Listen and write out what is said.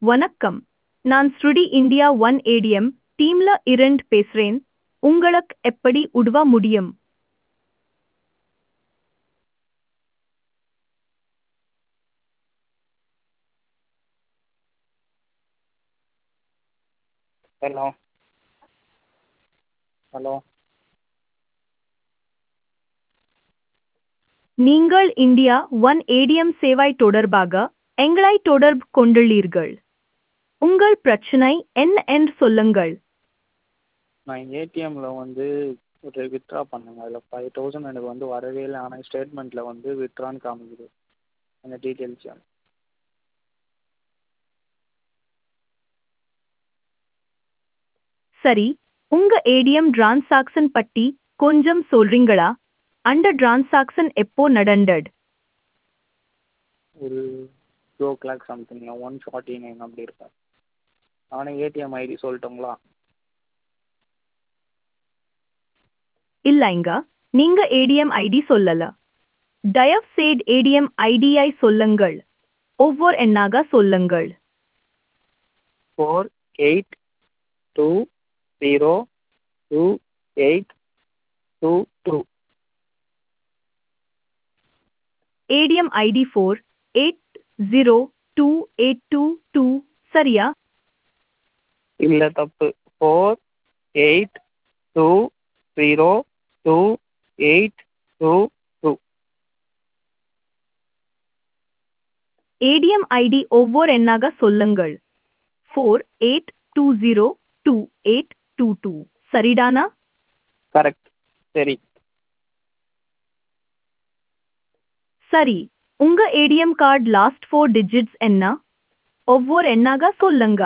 வணக்கம் நான் ஸ்ருடி இந்தியா ஒன் ஏடிஎம் டீம்ல இருந்து பேசுறேன் உங்களுக்கு எப்படி உதவ முடியும் ஹலோ ஹலோ நீங்கள் இந்தியா ஒன் ஏடிஎம் சேவை தொடர்பாக எங்களை தொடர்பு கொண்டுள்ளீர்கள் உங்கள் பிரச்சனை என்ன என்று சொல்லுங்கள் நான் ஏடிஎம்மில் வந்து ஒரு வித்ட்ரா பண்ணேங்க அதில் ஃபைவ் தௌசண்ட் எனக்கு வந்து வரவே இல்லை ஆனால் ஸ்டேட்மெண்ட்டில் வந்து வித்ட்ரான்னு காமிக்குது அந்த டீட்டெயில்ஸ் சரி உங்க ஏடிஎம் டிரான்சாக்சன் பற்றி கொஞ்சம் சொல்றீங்களா அந்த டிரான்சாக்சன் எப்போ நடந்தது ஒரு two o'clock something one forty nine அப்படி இருக்கும் ஆனால் ஏடிஎம் ஐடி சொல்லட்டுங்களா இல்லைங்க நீங்க ஏடிஎம் ஐடி சொல்லல தயவு செய்து ஏடிஎம் ஐடியை சொல்லுங்கள் ஒவ்வொரு எண்ணாக சொல்லுங்கள் four eight two zero two eight two two ATM ID four eight zero two eight two two சரியா இல்லை தப்பு four eight two zero two eight two two ATM ID ஒவ்வொரு எண்ணாக சொல்லுங்கள் four eight two zero two eight two two சரிதானா correct சரி சரி உங்க ATM card last four digits என்ன ஒவ்வொரு எண்ணாக சொல்லுங்க